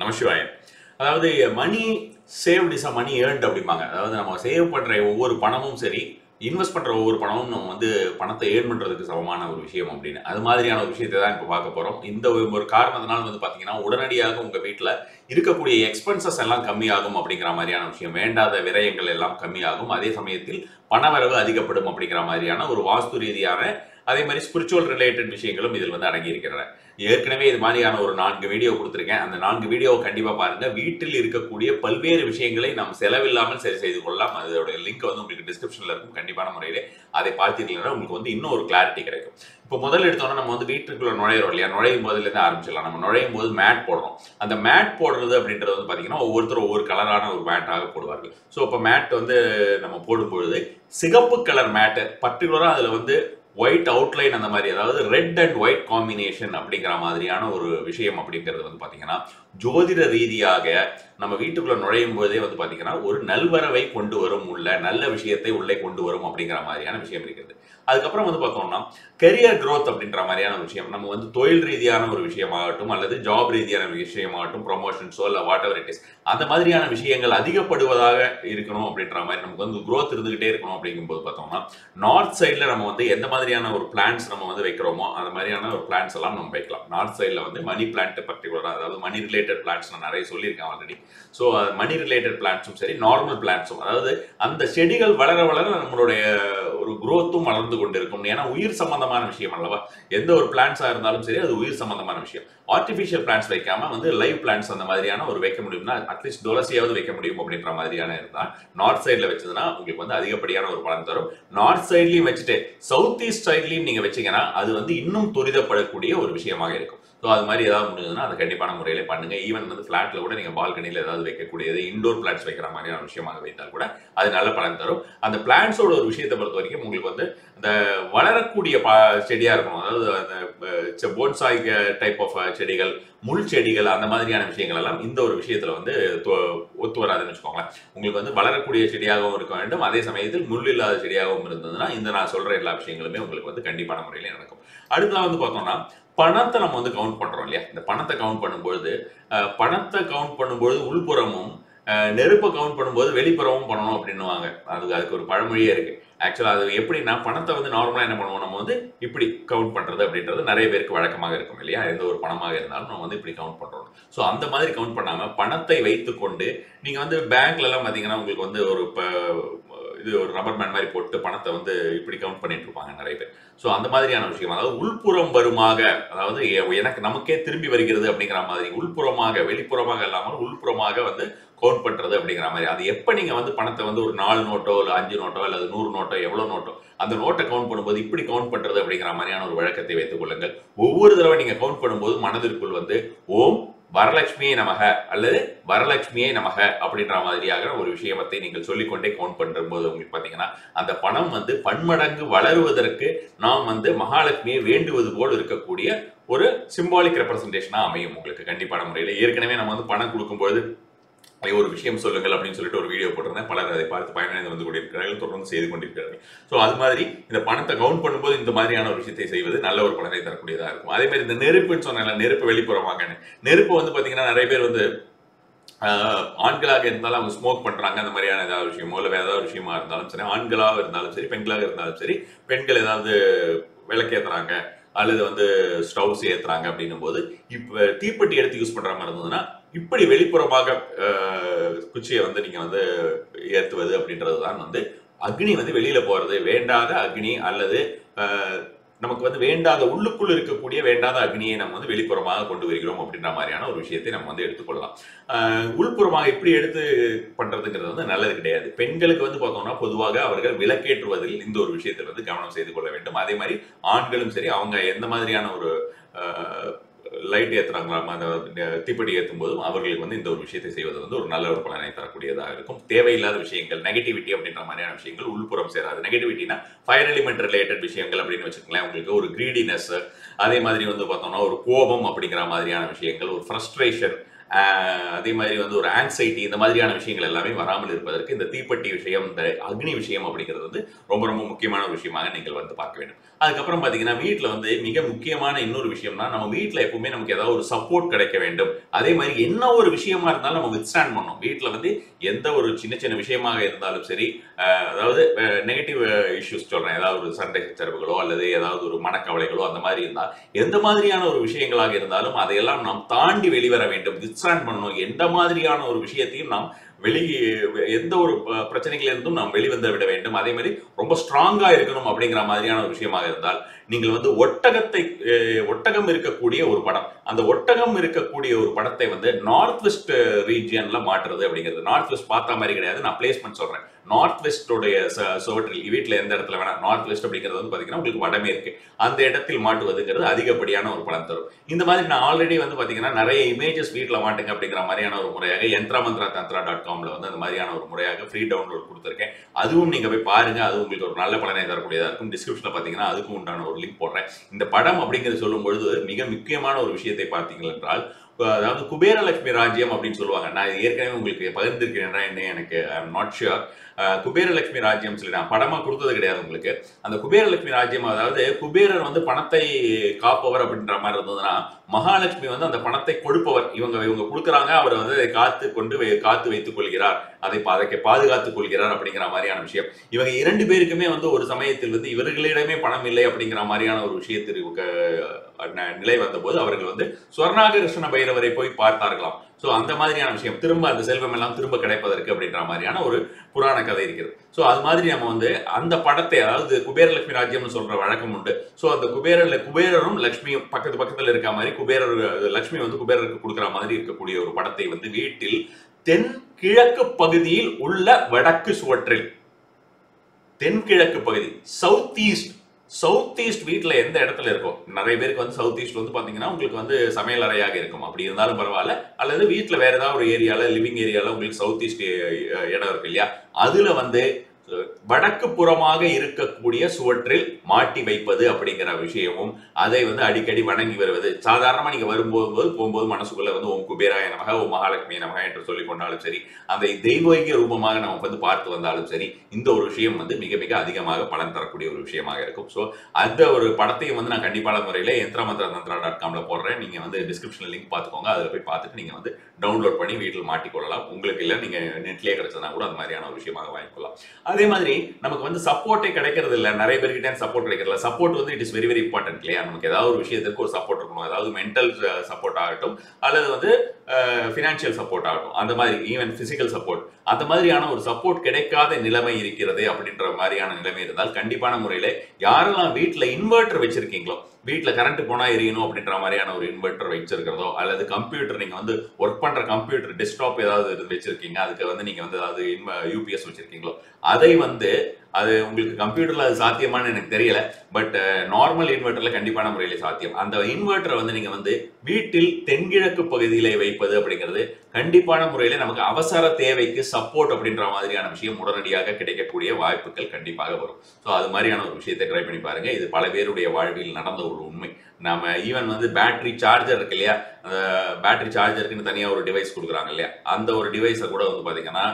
நமசிவாயம் அதாவது money saved is a money earned அப்படிம்பாங்க அதாவது நம்ம சேவ் பண்ற ஒவ்வொரு பணமும் சரி இன்வெஸ்ட் பண்ற ஒவ்வொரு பணமும் நம்ம வந்து பணத்தை ஏர்ன் பண்றதுக்கு சமமான ஒரு விஷயம் அப்படின்னு அது மாதிரியான ஒரு விஷயத்தை தான் இப்போ பார்க்க போறோம் இந்த ஒரு காரணத்தினால வந்து பாத்தீங்கன்னா உடனடியாக உங்க வீட்டில் இருக்கக்கூடிய எக்ஸ்பென்சஸ் எல்லாம் கம்மியாகும் அப்படிங்கிற மாதிரியான விஷயம் வேண்டாத விரயங்கள் எல்லாம் கம்மியாகும் அதே சமயத்தில் பணவரவு அதிகப்படும் அப்படிங்கிற மாதிரியான ஒரு வாஸ்து ரீதியான அதே மாதிரி ஸ்பிரிச்சுவல் ரிலேட்டட் விஷயங்களும் இதில் வந்து அடங்கி இருக்கிறன ஏற்கனவே இது மாதிரியான ஒரு நான்கு வீடியோ கொடுத்துருக்கேன் அந்த நான்கு வீடியோவை கண்டிப்பாக பாருங்க வீட்டில் இருக்கக்கூடிய பல்வேறு விஷயங்களை நாம் செலவில்லாமல் சரி செய்து கொள்ளலாம் அதோட லிங்க் வந்து உங்களுக்கு டிஸ்கிரிப்ஷனில் இருக்கும் கண்டிப்பான முறையிலே அதை பார்த்தீங்கன்னா உங்களுக்கு வந்து இன்னும் ஒரு கிளாரிட்டி கிடைக்கும் இப்போ முதல்ல எடுத்தோன்னா நம்ம வந்து வீட்டுக்குள்ள நுழையிறோம் இல்லையா நுழையும் போதுலேருந்து ஆரம்பிச்சிடலாம் நம்ம நுழையும் போது மேட் போடுறோம் அந்த மேட் போடுறது அப்படின்றது வந்து பார்த்தீங்கன்னா ஒவ்வொருத்தரும் ஒவ்வொரு கலரான ஒரு மேட்டாக போடுவார்கள் ஸோ இப்போ மேட் வந்து நம்ம போடும்பொழுது சிகப்பு கலர் மேட்டு பர்டிகுலராக அதில் வந்து ஒயிட் அவுட்லைன் அந்த மாதிரி அதாவது ரெட் அண்ட் ஒயிட் காம்பினேஷன் அப்படிங்கிற மாதிரியான ஒரு விஷயம் அப்படிங்கிறது வந்து பார்த்தீங்கன்னா ஜோதிட ரீதியாக நம்ம வீட்டுக்குள்ள நுழையும் போதே வந்து பார்த்தீங்கன்னா ஒரு நல்வரவை கொண்டு வரும் உள்ள நல்ல விஷயத்தை உள்ளே கொண்டு வரும் அப்படிங்கிற மாதிரியான விஷயம் இருக்குது அதுக்கப்புறம் வந்து பார்த்தோம்னா கெரியர் growth அப்படின்ற மாதிரியான ஒரு விஷயம் நம்ம வந்து தொழில் ரீதியான ஒரு விஷயமாகட்டும் அல்லது ஜாப் ரீதியான விஷயமாகட்டும் ப்ரொமோஷன்ஸோ இல்லை வாட் எவர் இட் இஸ் அந்த மாதிரியான விஷயங்கள் அதிகப்படுவதாக இருக்கணும் அப்படின்ற மாதிரி நமக்கு வந்து growth இருந்துகிட்டே இருக்கணும் அப்படிங்கும்போது பார்த்தோம்னா நார்த் சைடில் நம்ம வந்து எந்த மாதிரியான ஒரு பிளான்ஸ் நம்ம வந்து வைக்கிறோமோ அந்த மாதிரியான ஒரு பிளான்ஸ் எல்லாம் நம்ம வைக்கலாம் நார்த் சைடில் வந்து மணி பிளான்ட் பர்டிகுலராக அதாவது மணி ரிலேட்டட் பிளான்ஸ் நான் நிறைய சொல்லியிருக்கேன் ஆல்ரெடி ஸோ மணி ரிலேட்டட் பிளான்ஸும் சரி நார்மல் பிளான்ஸும் அதாவது அந்த செடிகள் வளர வளர நம்மளுடைய ஒரு growth-உம் வளர்ந்து கொண்டிருக்கும் ஏன்னா உயிர் சம்பந்தமான விஷயம் அல்லவா எந்த ஒரு பிளான்ஸாக இருந்தாலும் சரி அது உயிர் சம்பந்தமான விஷயம் ஆர்டிஃபிஷியல் பிளான்ஸ் வைக்காம வந்து லைவ் பிளான்ஸ் அந்த மாதிரியான ஒரு வைக்க முடியும்னா அட்லீஸ்ட் துளசியாவது வைக்க முடியும் அப்படின்ற மாதிரியான இருந்தால் நார்த் சைடில் வச்சதுன்னா உங்களுக்கு வந்து அதிகப்படியான ஒரு பலன் தரும் நார்த் சைட்லையும் வச்சுட்டு சவுத் ஈஸ்ட் சைட்லையும் நீங்கள் வச்சீங்கன்னா அது வந்து இன்னும் துரிதப்படக்கூடிய ஒரு விஷயமாக இருக்கும் ஸோ அது மாதிரி ஏதாவது முடிஞ்சதுன்னா அதை கண்டிப்பான முறையில பண்ணுங்க ஈவன் வந்து ஃபிளாட்ல கூட நீங்கள் பால்கனியில் ஏதாவது வைக்கக்கூடியது இண்டோர் பிளான்ஸ் வைக்கிற மாதிரியான விஷயமாக வைத்தால் கூட அது நல்ல பலன் தரும் அந்த பிளான்ஸோட ஒரு விஷயத்தை பொறுத்த வரைக்கும் உங்களுக்கு வந்து அந்த வளரக்கூடிய பா செடியாக இருக்கணும் அதாவது அந்த போன்சாய் டைப் ஆஃப் செடிகள் முள் செடிகள் அந்த மாதிரியான விஷயங்கள் எல்லாம் இந்த ஒரு விஷயத்துல வந்து தொ- ஒத்து வராதுன்னு வச்சுக்கோங்களேன் உங்களுக்கு வந்து வளரக்கூடிய செடியாகவும் இருக்க வேண்டும் அதே சமயத்தில் முள் இல்லாத செடியாகவும் இருந்ததுன்னா இந்த நான் சொல்ற எல்லா விஷயங்களுமே உங்களுக்கு வந்து கண்டிப்பான முறையில் நடக்கும் அடுத்ததாக வந்து பார்த்தோம்னா பணத்தை நம்ம வந்து கவுண்ட் பண்றோம் இல்லையா இந்த பணத்தை கவுண்ட் பண்ணும்பொழுது அஹ், பணத்தை கவுண்ட் பண்ணும்பொழுது உள்புறமும் அஹ், நெருப்பை கவுண்ட் பண்ணும்போது வெளிப்புறமும் பண்ணணும் அப்படின்னுவாங்க அதுக்கு அதுக்கு ஒரு பழமொழியே இருக்கு ஆக்சுவலாக அது எப்படின்னா பணத்தை வந்து நார்மலாக என்ன பண்ணுவோம் நம்ம வந்து இப்படி கவுண்ட் பண்ணுறது அப்படின்றது நிறைய பேருக்கு வழக்கமாக இருக்கும் இல்லையா எந்த ஒரு பணமாக இருந்தாலும் நம்ம வந்து இப்படி கவுண்ட் பண்ணுறோம் ஸோ அந்த மாதிரி கவுண்ட் பண்ணாமல் பணத்தை வைத்துக்கொண்டு நீங்கள் வந்து பேங்க்லலாம் பார்த்தீங்கன்னா உங்களுக்கு வந்து ஒரு இப்போ இது ஒரு ரப்பர் பேண்ட் மாதிரி போட்டு பணத்தை வந்து இப்படி கவுண்ட் பண்ணிட்டு இருப்பாங்க நிறைய பேர் ஸோ அந்த மாதிரியான விஷயம் அதாவது உள்புறம் வருமாக அதாவது எ- எனக்கு நமக்கே திரும்பி வருகிறது அப்படிங்கிற மாதிரி உள்புறமாக வெளிப்புறமாக இல்லாமல் உள்புறமாக வந்து கவுண்ட் பண்றது அப்படிங்கிற மாதிரி அது எப்போ நீங்க வந்து பணத்தை வந்து ஒரு நாலு நோட்டோ இல்லை அஞ்சு நோட்டோ அல்லது நூறு நோட்டோ எவ்வளோ நோட்டோ அந்த நோட்டை கவுண்ட் பண்ணும்போது இப்படி கவுண்ட் பண்றது அப்படிங்கிற மாதிரியான ஒரு வழக்கத்தை வைத்துக் கொள்ளுங்கள் ஒவ்வொரு தடவை நீங்க கவுண்ட் பண்ணும்போது மனதிற்குள் வந்து ஓம் வரலட்சுமியே நமக அல்லது வரலட்சுமியே நமக அப்படின்ற மாதிரியாக ஒரு விஷயத்தை நீங்கள் சொல்லிக்கொண்டே கவுண்ட் பண்ணும்போது உங்களுக்கு பார்த்தீங்கன்னா அந்த பணம் வந்து பன்மடங்கு வளருவதற்கு நாம் வந்து மகாலட்சுமியை வேண்டுவது போல் இருக்கக்கூடிய ஒரு சிம்பாலிக் ரெப்ரசன்டேஷனாக அமையும் உங்களுக்கு கண்டிப்பான முறையில் ஏற்கனவே நம்ம வந்து பணம் கொடுக்கும்போது ஐயோ, ஒரு விஷயம் சொல்லுங்கள் அப்படின்னு சொல்லிட்டு ஒரு வீடியோ போட்டிருந்தேன் பலர் அதை பார்த்து பயனடைந்து வந்து கொண்டிருக்கிறார்கள் தொடர்ந்து செய்து கொண்டிருக்கிறார்கள் ஸோ அது மாதிரி இந்த பணத்தை கவுண்ட் பண்ணும்போது இந்த மாதிரியான ஒரு விஷயத்தை செய்வது நல்ல ஒரு பலனை தரக்கூடியதாக இருக்கும் அதே மாதிரி இந்த நெருப்புன்னு சொன்னால நெருப்பு வெளிப்புறமாகன்னு நெருப்பு வந்து பார்த்தீங்கன்னா நிறைய பேர் வந்து ஆஹ், ஆண்களாக இருந்தாலும் அவங்க ஸ்மோக் பண்றாங்க அந்த மாதிரியான ஏதாவது விஷயமோ இல்லை வேற ஏதாவது விஷயமா இருந்தாலும் சரி ஆண்களாக இருந்தாலும் சரி பெண்களாக இருந்தாலும் சரி பெண்கள் ஏதாவது விளக்கேத்துறாங்க அல்லது வந்து ஸ்டவ்ஸ் ஏத்துறாங்க அப்படின்னும் போது இப்போ தீப்பெட்டி எடுத்து யூஸ் பண்ற மாதிரி இருந்ததுன்னா இப்படி வெளிப்புறமாக ஆஹ், குச்சியை வந்து நீங்க வந்து ஏத்துவது அப்படின்றது தான் வந்து அக்னி வந்து வெளியில போறது வேண்டாத அக்னி அல்லது ஆஹ், நமக்கு வந்து வேண்டாத உள்ளுக்குள் இருக்கக்கூடிய வேண்டாத அக்னியை நம்ம வந்து வெளிப்புறமாக கொண்டு வருகிறோம் அப்படின்ற மாதிரியான ஒரு விஷயத்தை நம்ம வந்து எடுத்துக்கொள்ளலாம் ஆஹ், உள்புறமாக எப்படி எடுத்து பண்றதுங்கிறது வந்து நல்லது கிடையாது பெண்களுக்கு வந்து பார்த்தோம்னா பொதுவாக அவர்கள் விளக்கேற்றுவதில் இந்த ஒரு விஷயத்தில் வந்து கவனம் செய்து கொள்ள வேண்டும் அதே மாதிரி ஆண்களும் சரி அவங்க எந்த மாதிரியான ஒரு லைட் ஏத்துறாங்களா அந்த தீப்பெட்டி ஏற்றும் போதும் அவர்களுக்கு வந்து இந்த ஒரு விஷயத்தை செய்வது வந்து ஒரு நல்ல ஒரு பலனை தரக்கூடியதாக இருக்கும் தேவையில்லாத விஷயங்கள் நெகட்டிவிட்டி அப்படின்ற மாதிரியான விஷயங்கள் உள்புறம் சேராது நெகட்டிவிட்டினா ஃபயர் எலிமெண்ட் ரிலேட்டட் விஷயங்கள் அப்படின்னு வச்சுக்கோங்களேன் உங்களுக்கு ஒரு கிரீடினஸ் அதே மாதிரி வந்து பார்த்தோம்னா ஒரு கோபம் அப்படிங்கிற மாதிரியான விஷயங்கள் ஒரு ஃப்ரஸ்ட்ரேஷன் ஆஹ் அதே மாதிரி வந்து ஒரு ஆங்ஸைட்டி இந்த மாதிரியான விஷயங்கள் எல்லாமே வராமல் இருப்பதற்கு இந்த தீப்பெட்டி விஷயம் இந்த அக்னி விஷயம் அப்படிங்கிறது வந்து ரொம்ப ரொம்ப முக்கியமான ஒரு விஷயமாக நீங்கள் வந்து பார்க்க வேண்டும் அதுக்கப்புறம் பார்த்தீங்கன்னா வீட்டில் வந்து மிக முக்கியமான இன்னொரு விஷயம்னா நம்ம வீட்டில் எப்பவுமே நமக்கு ஏதாவது ஒரு சப்போர்ட் கிடைக்க வேண்டும் அதே மாதிரி என்ன ஒரு விஷயமா இருந்தாலும் நம்ம வித்ஸ்டாண்ட் பண்ணணும் வீட்டில் வந்து எந்த ஒரு சின்ன சின்ன விஷயமாக இருந்தாலும் சரி அஹ் அதாவது நெகட்டிவ் இஷ்யூஸ் சொல்றேன் ஏதாவது ஒரு சண்டை சச்சரவுகளோ அல்லது ஏதாவது ஒரு மனக்கவலைகளோ அந்த மாதிரி இருந்தால் எந்த மாதிரியான ஒரு விஷயங்களாக இருந்தாலும் அதையெல்லாம் நாம் தாண்டி வெளிவர வேண்டும் வித்ஸ்டாண்ட் பண்ணணும் எந்த மாதிரியான ஒரு விஷயத்தையும் நாம் வெளியே எந்த ஒரு ப- பிரச்சனைகளிலிருந்தும் நாம் வெளிவந்து விட வேண்டும் அதே மாதிரி ரொம்ப ஸ்ட்ராங்கா இருக்கணும் அப்படிங்கிற மாதிரியான ஒரு விஷயமாக இருந்தால் நீங்கள் வந்து ஒட்டகத்தை அஹ், ஒட்டகம் இருக்கக்கூடிய ஒரு படம் அந்த ஒட்டகம் இருக்கக்கூடிய ஒரு படத்தை வந்து நார்த் வெஸ்ட் ரீஜியன்ல மாற்றுறது அப்படிங்கிறது நார்த் வெஸ்ட் பார்த்த மாதிரி கிடையாது நான் பிளேஸ்மெண்ட் சொல்றேன் நார்த் வெஸ்டோடைய சுவற்றில் வீட்டில் எந்த இடத்துல வேணா நார்த் வெஸ்ட் அப்படிங்கிறது வந்து பார்த்தீங்கன்னா உங்களுக்கு வடமேற்கு அந்த இடத்தில் மாட்டுவதுங்கிறது அதிகப்படியான ஒரு பலன் தரும் இந்த மாதிரி நான் ஆல்ரெடி வந்து பார்த்தீங்கன்னா நிறைய இமேஜஸ் வீட்டில் மாட்டுங்க அப்படிங்கிற மாதிரியான ஒரு முறையாக யந்த்ரா மந்த்ரா தந்த்ரா டாட் காம்ல வந்து அந்த மாதிரியான ஒரு முறையாக ஃப்ரீ டவுன்லோட் கொடுத்துருக்கேன் அதுவும் நீங்க போய் பாருங்க அது உங்களுக்கு ஒரு நல்ல பலனை தரக்கூடியதா இருக்கும் டிஸ்கிரிப்ஷன்ல பார்த்தீங்கன்னா அதுக்கும் உண்டான ஒரு லிங்க் போடுறேன் இந்த படம் அப்படிங்கிறது சொல்லும் பொழுது மிக முக்கியமான ஒரு விஷயத்தை பார்த்தீங்கள் என்றால் அதாவது குபேரலட்சுமி ராஜ்யம் அப்படின்னு சொல்லுவாங்க நான் இது ஏற்கனவே உங்களுக்கு பகிர்ந்திருக்கிறேன்னா என்ன எனக்கு I am not sure Kuberalakshmi ராஜ்யம் சொல்லி நான் படமா கொடுத்தது கிடையாது உங்களுக்கு அந்த குபேரலட்சுமி ராஜ்யம் அதாவது குபேரர் வந்து பணத்தை காப்பவர் அப்படின்ற மாதிரி இருந்ததுன்னா மகாலட்சுமி வந்து அந்த பணத்தை கொடுப்பவர் இவங்க இவங்க கொடுக்குறாங்க அவர் வந்து அதை காத்து கொண்டு வை- காத்து வைத்துக் கொள்கிறார் அதை பா- அதை பாதுகாத்துக் கொள்கிறார் அப்படிங்கிற மாதிரியான விஷயம் இவங்க இரண்டு பேருக்குமே வந்து ஒரு சமயத்தில் வந்து இவர்களிடமே பணம் இல்லை அப்படிங்கிற மாதிரியான ஒரு விஷயத்திற்கு அஹ், ந- நிலை வந்தபோது அவர்கள் வந்து சுவர்ணாகர்ஷ்ண பைரவரை போய் பார்த்தார்களாம் சோ அந்த மாதிரியான விஷயம் திரும்ப அந்த செல்வம் எல்லாம் திரும்ப கிடைப்பதற்கு அப்படின்ற மாதிரியான ஒரு புராண கதை இருக்கிறது சோ அது மாதிரி நம்ம வந்து அந்த படத்தை அதாவது குபேரலட்சுமி ராஜ்யம்னு சொல்ற வழக்கம் உண்டு சோ அந்த குபேரர்ல குபேரரும் லட்சுமியும் பக்கத்து பக்கத்துல இருக்க மாதிரி குபேரர் லட்சுமி வந்து குபேரருக்கு கொடுக்குற மாதிரி இருக்கக்கூடிய ஒரு படத்தை வந்து வீட்டில் தென் கிழக்கு பகுதியில் உள்ள வடக்கு சுவற்றில் தென்கிழக்கு பகுதி சவுத் ஈஸ்ட் சவுத் ஈஸ்ட் வீட்டில் எந்த இடத்துல இருக்கும் நிறைய பேருக்கு வந்து சவுத் ஈஸ்ட் வந்து பார்த்தீங்கன்னா உங்களுக்கு வந்து சமையல் அறையாக இருக்கும் அப்படி இருந்தாலும் பரவாயில்ல அல்லது வீட்டில் வேற ஏதாவது ஒரு ஏரியாவில் லிவிங் ஏரியாவில் உங்களுக்கு சவுத் ஈஸ்ட் இடம் இருக்கு இல்லையா அதில் வந்து அஹ், வடக்கு புறமாக இருக்கக்கூடிய சுவற்றில் மாட்டி வைப்பது அப்படிங்கிற விஷயமும் அதை வந்து அடிக்கடி வணங்கி வருவது சாதாரணமா நீங்க வரும்போது போகும்போது மனசுக்குள்ள வந்து ஓம் குபேராய நமக ஓம் மகாலட்சுமி நமக என்று சொல்லி கொண்டாலும் சரி அந்த தெய்வீக ரூபமாக நம்ம வந்து பார்த்து வந்தாலும் சரி இந்த ஒரு விஷயம் வந்து மிக மிக அதிகமாக பலன் தரக்கூடிய ஒரு விஷயமாக இருக்கும் ஸோ அந்த ஒரு படத்தையும் வந்து நான் கண்டிப்பான முறையில் யந்திர மந்திர தந்திரா டாட் காம்ல போடுறேன் நீங்க வந்து டிஸ்கிரிப்ஷன்ல லிங்க் பார்த்துக்கோங்க அதில் போய் பார்த்துட்டு நீங்க வந்து டவுன்லோட் பண்ணி வீட்டில் மாட்டிக்கொள்ளலாம் உங்களுக்கு இல்லை நீங்க நெட்லேயே கிடைச்சதுனா கூட அந்த மாதிரியான ஒரு விஷயமாக வாங்கிக்கொள்ளலாம் அதே மாதிரி நமக்கு வந்து சப்போர்ட்டே கிடைக்கிறது இல்லை நிறைய பேர்கிட்ட சப்போர்ட் கிடைக்கிறதுல சப்போர்ட் வந்து it is very very important இல்லையா நமக்கு ஏதாவது ஒரு விஷயத்துக்கு ஒரு சப்போர்ட் இருக்கணும் அதாவது மென்டல் சப்போர்ட் ஆகட்டும் அல்லது வந்து ஃபினான்ஷியல் சப்போர்ட் ஆகட்டும் அந்த மாதிரி ஈவன் பிசிக்கல் சப்போர்ட் அந்த மாதிரியான ஒரு சப்போர்ட் கிடைக்காத நிலைமை இருக்கிறது அப்படின்ற மாதிரியான நிலைமை இருந்தால் கண்டிப்பான முறையில யாரெல்லாம் வீட்டில் இன்வெர்டர் வச்சிருக்கீங்களோ வீட்டில் கரண்ட் போனா எரியணும் அப்படின்ற மாதிரியான ஒரு இன்வெர்டர் வச்சிருக்கிறதோ அல்லது கம்ப்யூட்டர் நீங்க வந்து ஒர்க் பண்ற கம்ப்யூட்டர் டெஸ்க்டாப் ஏதாவது இருந்து வச்சிருக்கீங்க அதுக்கு வந்து நீங்க வந்து அதாவது யூபிஎஸ் வச்சிருக்கீங்களோ அதை வந்து அது உங்களுக்கு கம்ப்யூட்டர்ல அது சாத்தியமானு எனக்கு தெரியல பட் நார்மல் இன்வெர்டர்ல கண்டிப்பான முறையில் சாத்தியம் அந்த இன்வெர்டரை வந்து நீங்க வந்து வீட்டில் தென்கிழக்கு பகுதியிலே வைப்பது அப்படிங்கிறது கண்டிப்பான முறையில நமக்கு அவசர தேவைக்கு சப்போர்ட் அப்படின்ற மாதிரியான விஷயம் உடனடியாக கிடைக்கக்கூடிய வாய்ப்புகள் கண்டிப்பாக வரும் ஸோ அது மாதிரியான ஒரு விஷயத்தை ட்ரை பண்ணி பாருங்க இது பல பேருடைய வாழ்வில் நடந்த ஒரு உண்மை நம்ம ஈவன் வந்து பேட்டரி சார்ஜர் இருக்கு இல்லையா அந்த பேட்டரி சார்ஜருக்குன்னு தனியாக ஒரு டிவைஸ் கொடுக்குறாங்க இல்லையா அந்த ஒரு டிவைஸை கூட வந்து பார்த்தீங்கன்னா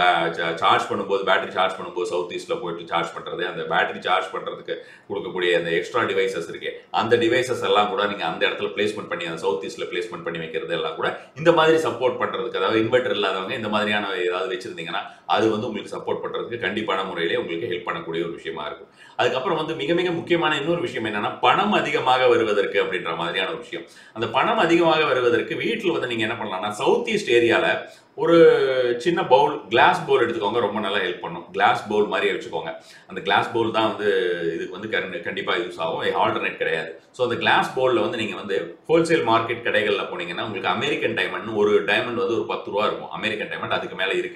சார்ஜ் பண்ணும்போது பேட்டரி சார்ஜ் பண்ணும்போது சவுத் ஈஸ்ட்ல போயிட்டு சார்ஜ் பண்றது அந்த பேட்டரி சார்ஜ் பண்றதுக்கு கொடுக்கக்கூடிய அந்த எக்ஸ்ட்ரா டிவைசஸ் இருக்கு அந்த டிவைசஸ் எல்லாம் கூட நீங்க அந்த இடத்துல பிளேஸ்மெண்ட் பண்ணி அந்த சவுத் ஈஸ்ட்ல பிளேஸ்மெண்ட் பண்ணி வைக்கிறது எல்லாம் கூட இந்த மாதிரி சப்போர்ட் பண்றதுக்கு அதாவது இன்வெர்டர் இல்லாதவங்க இந்த மாதிரியான ஏதாவது வச்சிருந்தீங்கன்னா அது வந்து உங்களுக்கு சப்போர்ட் பண்றதுக்கு கண்டிப்பான முறையிலே உங்களுக்கு ஹெல்ப் பண்ணக்கூடிய ஒரு விஷயமா இருக்கும் அதுக்கப்புறம் வந்து மிக மிக முக்கியமான இன்னொரு விஷயம் என்னன்னா பணம் அதிகமாக வருவதற்கு அப்படின்ற மாதிரியான ஒரு விஷயம் அந்த பணம் அதிகமாக வருவதற்கு வீட்டில் வந்து நீங்க என்ன பண்ணலாம்னா சவுத் ஈஸ்ட் ஏரியால ஒரு சின்ன பவுல் கிளாஸ் பவுல் எடுத்துக்கோங்க ரொம்ப நல்லா ஹெல்ப் பண்ணும் கிளாஸ் பவுல் மாதிரி வச்சுக்கோங்க அந்த கிளாஸ் பவுல் தான் வந்து இதுக்கு வந்து கரண்ட் கண்டிப்பாக யூஸ் ஆகும் ஆல்டர்னேட் கிடையாது ஸோ அந்த கிளாஸ் பவுலில் வந்து நீங்கள் வந்து ஹோல்சேல் மார்க்கெட் கடைகளில் போனீங்கன்னா உங்களுக்கு அமெரிக்கன் டைமண்ட் ஒரு டைமண்ட் வந்து ஒரு பத்து ரூபா இருக்கும் அமெரிக்கன் டைமண்ட் அதுக்கு மேலே இருக்காது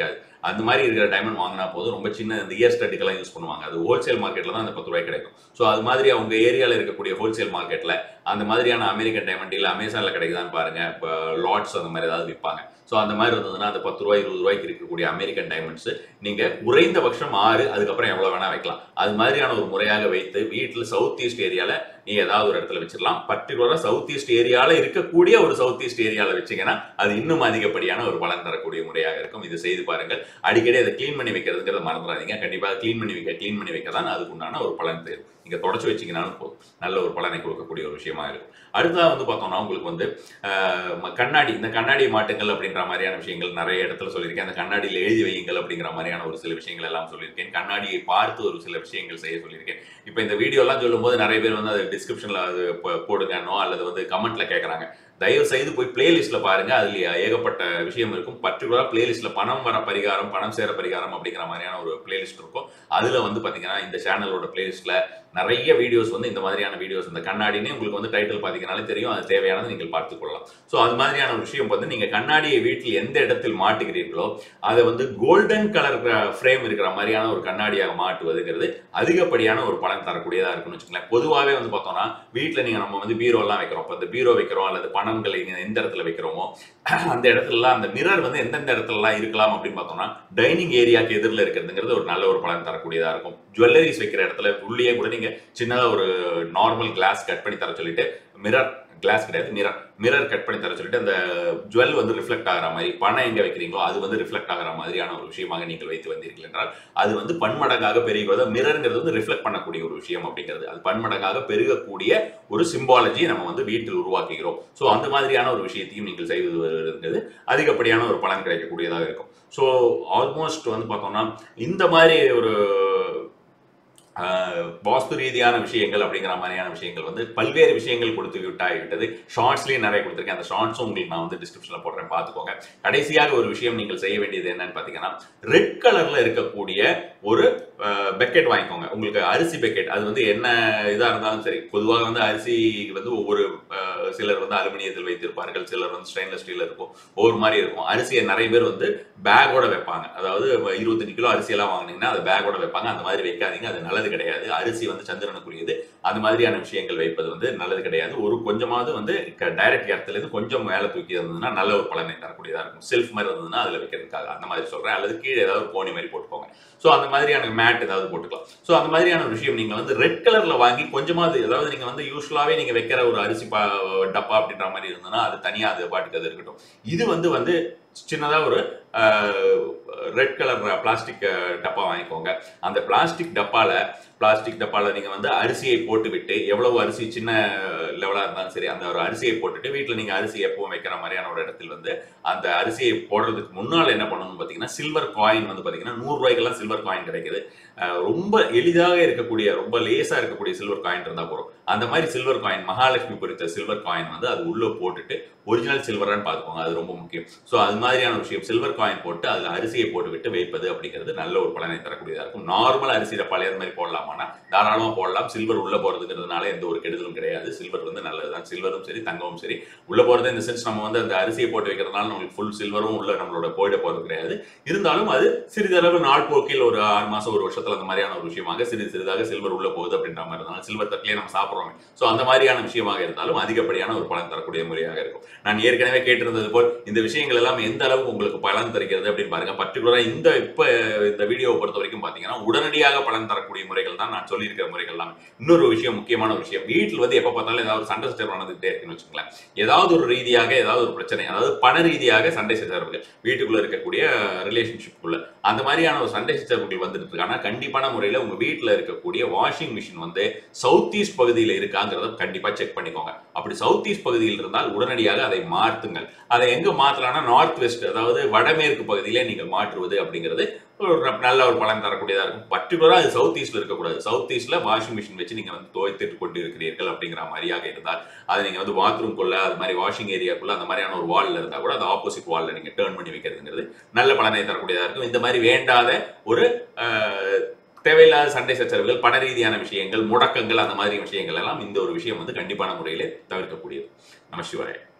அந்த மாதிரி இருக்கிற டைமண்ட் வாங்கினா போதும் ரொம்ப சின்ன இந்த இயர் ஸ்டட்டுக்கெல்லாம் யூஸ் பண்ணுவாங்க அது ஹோல்சேல் மார்க்கெட்டில் தான் அந்த பத்து ரூபாய் கிடைக்கும் ஸோ அது மாதிரி அவங்க ஏரியாவில் இருக்கக்கூடிய ஹோல்சேல் மார்க்கெட்டில் அந்த மாதிரியான அமெரிக்கன் டைமண்ட் இல்லை அமேசானில் கிடைக்குதான்னு பாருங்க இப்போ லாட்ஸ் அந்த மாதிரி ஏதாவது விற்பாங்க ஸோ அந்த மாதிரி இருந்ததுன்னா அந்த பத்து ரூபாய் இருபது ரூபாய்க்கு இருக்கக்கூடிய அமெரிக்கன் டைமண்ட்ஸ் நீங்க குறைந்தபட்சம் ஆறு அதுக்கப்புறம் எவ்வளவு வேணா வைக்கலாம் அது மாதிரியான ஒரு முறையாக வைத்து வீட்டில் சவுத் ஈஸ்ட் ஏரியால நீங்க ஏதாவது ஒரு இடத்துல வச்சிடலாம் பர்டிகுலரா சவுத் ஈஸ்ட் ஏரியால இருக்கக்கூடிய ஒரு சவுத் ஈஸ்ட் ஏரியால வச்சீங்கன்னா அது இன்னும் அதிகப்படியான ஒரு பலன் தரக்கூடிய முறையாக இருக்கும் இது செய்து பாருங்கள் அடிக்கடி அதை க்ளீன் பண்ணி வைக்கிறதுங்கிறத மறந்துடாதீங்க கண்டிப்பாக க்ளீன் பண்ணி வைக்க க்ளீன் பண்ணி வைக்க தான் அதுக்குண்டான ஒரு பலன் தெரியும் நீங்க தொடச்சு வச்சீங்கன்னாலும் போதும் நல்ல ஒரு பலனை கொடுக்கக்கூடிய ஒரு விஷயமா இருக்கும் அடுத்ததா வந்து பார்த்தோம்னா உங்களுக்கு வந்து ஆஹ், கண்ணாடி இந்த கண்ணாடி மாட்டுங்கள் அப்படின்ற மாதிரியான விஷயங்கள் நிறைய இடத்துல சொல்லியிருக்கேன் அந்த கண்ணாடியில் எழுதி வையுங்கள் அப்படிங்கிற மாதிரியான ஒரு சில விஷயங்கள் எல்லாம் சொல்லியிருக்கேன் கண்ணாடியை பார்த்து ஒரு சில விஷயங்கள் செய்ய சொல்லியிருக்கேன் இப்போ இந்த வீடியோலாம் சொல்லும்போது நிறைய பேர் வந்து அது டிஸ்கிரிப்ஷன்ல அது போ- போடுங்கன்னோ அல்லது வந்து கமெண்ட்ல கேட்குறாங்க தயவு செய்து போய் பிளேலிஸ்ட்ல பாருங்க அதுல ஏகப்பட்ட விஷயம் இருக்கும் பர்டிகுலரா பிளேலிஸ்ட்ல பணம் வர பரிகாரம் பணம் சேர பரிகாரம் அப்படிங்கிற மாதிரியான ஒரு பிளேலிஸ்ட் இருக்கும் அதுல வந்து பாத்தீங்கன்னா இந்த சேனலோட பிளேலிஸ்ட்ல நிறைய வீடியோஸ் வந்து இந்த மாதிரியான வீடியோஸ் இந்த கண்ணாடினே உங்களுக்கு வந்து டைட்டில் பார்த்தீங்கனாலே தெரியும் அது தேவையானது நீங்கள் பார்த்துக் கொள்ளலாம் ஸோ அது மாதிரியான ஒரு விஷயம் வந்து நீங்கள் கண்ணாடியை வீட்டில் எந்த இடத்தில் மாட்டுகிறீர்களோ அதை வந்து கோல்டன் கலர் ஃப்ரேம் இருக்கிற மாதிரியான ஒரு கண்ணாடியாக மாட்டுவதுங்கிறது அதிகப்படியான ஒரு பலன் தரக்கூடியதாக இருக்குன்னு வச்சுக்கோங்களேன் பொதுவாகவே வந்து பார்த்தோம்னா வீட்டில் நீங்கள் நம்ம வந்து பீரோலாம் வைக்கிறோம் இப்போ இந்த பீரோ வைக்கிறோம் அல்லது பணங்களை இங்க எந்த இடத்துல வைக்கிறோமோ அந்த இடத்துலலாம் அந்த மிரர் வந்து எந்தெந்த இடத்துலலாம் இருக்கலாம் அப்படின்னு பார்த்தோம்னா டைனிங் ஏரியாக்கு எதிரில் இருக்கிறதுங்கிறது ஒரு நல்ல ஒரு பலன் தரக்கூடியதாக இருக்கும் ஜுவல்லரிஸ் வைக்கிற இடத்துல உள்ளே கூட நீங்க சின்னதா ஒரு நார்மல் கிளாஸ் கட் பண்ணி தர சொல்லிட்டு மிரர் கிளாஸ் கிடையாது மிரர் மிரர் கட் பண்ணி தர சொல்லிட்டு அந்த ஜுவல் வந்து ரிஃப்ளெக்ட் ஆகிற மாதிரி பணம் எங்க வைக்கிறீங்களோ அது வந்து ரிஃப்ளெக்ட் ஆகிற மாதிரியான ஒரு விஷயமாக நீங்கள் வைத்து வந்தீர்கள் என்றால் அது வந்து பன்மடங்காக பெருகுவது மிரர்ங்கிறது வந்து ரிஃப்ளெக்ட் பண்ணக்கூடிய ஒரு விஷயம் அப்படிங்கிறது அது பன்மடங்காக பெருகக்கூடிய ஒரு சிம்பாலஜி நம்ம வந்து வீட்டில் உருவாக்குகிறோம் ஸோ அந்த மாதிரியான ஒரு விஷயத்தையும் நீங்கள் செய்வது வருகிறது அதிகப்படியான ஒரு பலன் கிடைக்கக்கூடியதாக இருக்கும் ஸோ ஆல்மோஸ்ட் வந்து பார்த்தோம்னா இந்த மாதிரி ஒரு ஆஹ், வாஸ்து ரீதியான விஷயங்கள் அப்படிங்கிற மாதிரியான விஷயங்கள் வந்து பல்வேறு விஷயங்கள் கொடுத்து விட்டாகிவிட்டது ஷார்ட்ஸ்லேயும் நிறைய கொடுத்துருக்கேன் அந்த ஷார்ட்ஸும் உங்களுக்கு நான் வந்து டிஸ்கிரிப்ஷனில் போடுறேன் பார்த்துக்கோங்க கடைசியாக ஒரு விஷயம் நீங்கள் செய்ய வேண்டியது என்னன்னு பார்த்தீங்கன்னா ரெட் கலரில் இருக்கக்கூடிய ஒரு பெக்கெட் வாங்கிக்கோங்க உங்களுக்கு அரிசி பெக்கெட் அது வந்து என்ன இதாக இருந்தாலும் சரி பொதுவாக வந்து அரிசி வந்து ஒவ்வொரு ஆஹ், சிலர் வந்து அலுமினியத்தில் வைத்திருப்பார்கள் சிலர் வந்து ஸ்டெயின்லெஸ் ஸ்டீல் இருக்கும் ஒவ்வொரு மாதிரி இருக்கும் அரிசியை நிறைய பேர் வந்து பேக்கோட வைப்பாங்க அதாவது இருபத்தஞ்சு கிலோ அரிசியெல்லாம் வாங்கினீங்கன்னா அதை பேக்கோட வைப்பாங்க அந்த மாதிரி வைக்காதீங்க அது நல்லது கிடையாது அரிசி வந்து சந்திரனுக்குரியது அந்த மாதிரியான விஷயங்கள் வைப்பது வந்து நல்லது கிடையாது ஒரு கொஞ்சமாவது வந்து டைரக்ட் இடத்துல இருந்து கொஞ்சம் மேலே தூக்கி இருந்ததுன்னா நல்ல ஒரு பலனை தரக்கூடியதாக இருக்கும் செல்ஃப் மாதிரி இருந்ததுன்னா அதில் வைக்கிறதுக்காக அந்த மாதிரி சொல்கிறேன் அல்லது கீழே ஏதாவது ஒரு கோணி மாதிரி போட்டுக்கோங்க ஸோ அந்த மாதிரியான மேட் ஏதாவது போட்டுக்கலாம் ஸோ அந்த மாதிரியான ஒரு விஷயம் நீங்கள் வந்து ரெட் கலரில் வாங்கி கொஞ்சமாவது அதாவது நீங்கள் வந்து யூஸ்வலாகவே நீங்கள் வைக்கிற ஒரு அரிசி பா டப்பா அப்படின்ற மாதிரி இருந்ததுன்னா அது தனியாக அது பாட்டுக்கு அது இருக்கட்டும் இது வந்து வந்து சின்னதாக ஒரு ரெட் கலர் பிளாஸ்டிக் டப்பா வாங்கிக்கோங்க அந்த பிளாஸ்டிக் டப்பால பிளாஸ்டிக் டப்பால நீங்க வந்து அரிசியை போட்டு விட்டு எவ்வளவு அரிசி சின்ன லெவலா இருந்தாலும் சரி அந்த ஒரு அரிசியை போட்டுட்டு வீட்டில் நீங்க அரிசி எப்பவும் வைக்கிற மாதிரியான ஒரு இடத்தில் வந்து அந்த அரிசியை போடுறதுக்கு முன்னால் என்ன பண்ணணும்னு பார்த்தீங்கன்னா சில்வர் காயின் வந்து பார்த்தீங்கன்னா நூறு ரூபாய்க்கெல்லாம் சில்வர் காயின் கிடைக்குது அஹ் ரொம்ப எளிதாக இருக்கக்கூடிய ரொம்ப லேசா இருக்கக்கூடிய சில்வர் காயின் இருந்தா போதும் அந்த மாதிரி சில்வர் காயின் மகாலட்சுமி பொறித்த சில்வர் காயின் வந்து அது உள்ள போட்டுட்டு ஒரிஜினல் சில்வரான்னு பார்த்துக்கோங்க அது ரொம்ப முக்கியம் ஸோ அது மாதிரியான விஷயம் சில்வர் காயின் போட்டு அதில் அரிசியை போட்டு விட்டு வைப்பது அப்படிங்கிறது நல்ல ஒரு பலனை தரக்கூடியதாக இருக்கும் நார்மல் அரிசியில் பழைய மாதிரி போடலாமான்னா தாராளமாக போடலாம் சில்வர் உள்ள போகிறதுங்கிறதுனால எந்த ஒரு கெடுதலும் கிடையாது சில்வர் வந்து நல்லதுதான் சில்வரும் சரி தங்கமும் சரி உள்ள போகிறது இந்த சென்ஸ் நம்ம வந்து அந்த அரிசியை போட்டு வைக்கிறதுனால நம்மளுக்கு ஃபுல் சில்வரும் உள்ள நம்மளோட போயிட போகிறது கிடையாது இருந்தாலும் அது சிறிதளவு நாள் போக்கில் ஒரு ஆறு மாசம் ஒரு வருஷத்துல அந்த மாதிரியான ஒரு விஷயமாக சிறிது சிறிதாக சில்வர் உள்ள போகுது அப்படின்ற மாதிரி இருந்தாலும் சில்வர் தட்டிலே நம்ம சாப்பிட்றோம் ஸோ அந்த மாதிரியான விஷயமாக இருந்தாலும் அதிகப்படியான ஒரு பலன் தரக்கூடிய முறையாக இருக்கும் நான் ஏற்கனவே கேட்டிருந்தது போல் இந்த விஷயங்கள் எல்லாம் எந்த அளவுக்கு உங்களுக்கு பலன் தருகிறது அப்படின்னு பாருங்க பர்டிகுலரா இந்த இப்ப இந்த வீடியோவை பொறுத்த வரைக்கும் பாத்தீங்கன்னா உடனடியாக பலன் தரக்கூடிய முறைகள் தான் நான் சொல்லியிருக்கிற முறைகள் எல்லாம் இன்னொரு விஷயம் முக்கியமான ஒரு விஷயம் வீட்டில் வந்து எப்ப பார்த்தாலும் ஏதாவது சண்டை சச்சரவு நடந்துகிட்டே இருக்குன்னு வச்சுங்களேன் ஏதாவது ஒரு ரீதியாக ஏதாவது ஒரு பிரச்சனை அதாவது பண ரீதியாக சண்டை சச்சரவுகள் வீட்டுக்குள்ள இருக்கக்கூடிய ரிலேஷன்ஷிப்புக்குள்ள அந்த மாதிரியான ஒரு சண்டை சச்சரவுகள் வந்துட்டு இருக்கு ஆனா கண்டிப்பான முறையில உங்க வீட்டில் இருக்கக்கூடிய வாஷிங் மிஷின் வந்து சவுத் ஈஸ்ட் பகுதியில் இருக்காங்கிறத கண்டிப்பா செக் பண்ணிக்கோங்க அப்படி சவுத் ஈஸ்ட் பகுதியில் இருந்தால் உடனடியாக அதை மாற்றுங்கள் அதை எங்க மாற்றலாம்னா நார்த் வெஸ்ட் அதாவது வடமேற்கு பகுதியிலே நீங்கள் மாற்றுவது அப்படிங்கிறது ஒரு நல்ல ஒரு பலன் தரக்கூடியதா இருக்கும் பர்டிகுலரா அது சவுத் ஈஸ்ட்ல இருக்கக்கூடாது சவுத் ஈஸ்ட்ல வாஷிங் மிஷின் வச்சு நீங்க வந்து துவைத்துட்டு கொண்டு இருக்கிறீர்கள் அப்படிங்கிற மாதிரியாக இருந்தால் அதை நீங்க வந்து பாத்ரூம் குள்ள அது மாதிரி வாஷிங் ஏரியாக்குள்ள அந்த மாதிரியான ஒரு வால்ல இருந்தா கூட அது ஆப்போசிட் வால்ல நீங்க டேர்ன் பண்ணி வைக்கிறதுங்கிறது நல்ல பலனை தரக்கூடியதா இருக்கும் இந்த மாதிரி வேண்டாத ஒரு அஹ், தேவையில்லாத சண்டை சச்சரவுகள் பண ரீதியான விஷயங்கள் முடக்கங்கள் அந்த மாதிரி விஷயங்கள் எல்லாம் இந்த ஒரு விஷயம் வந்து கண்டிப்பான முறையிலே தவிர்க்கக்கூடியது நம சிவாய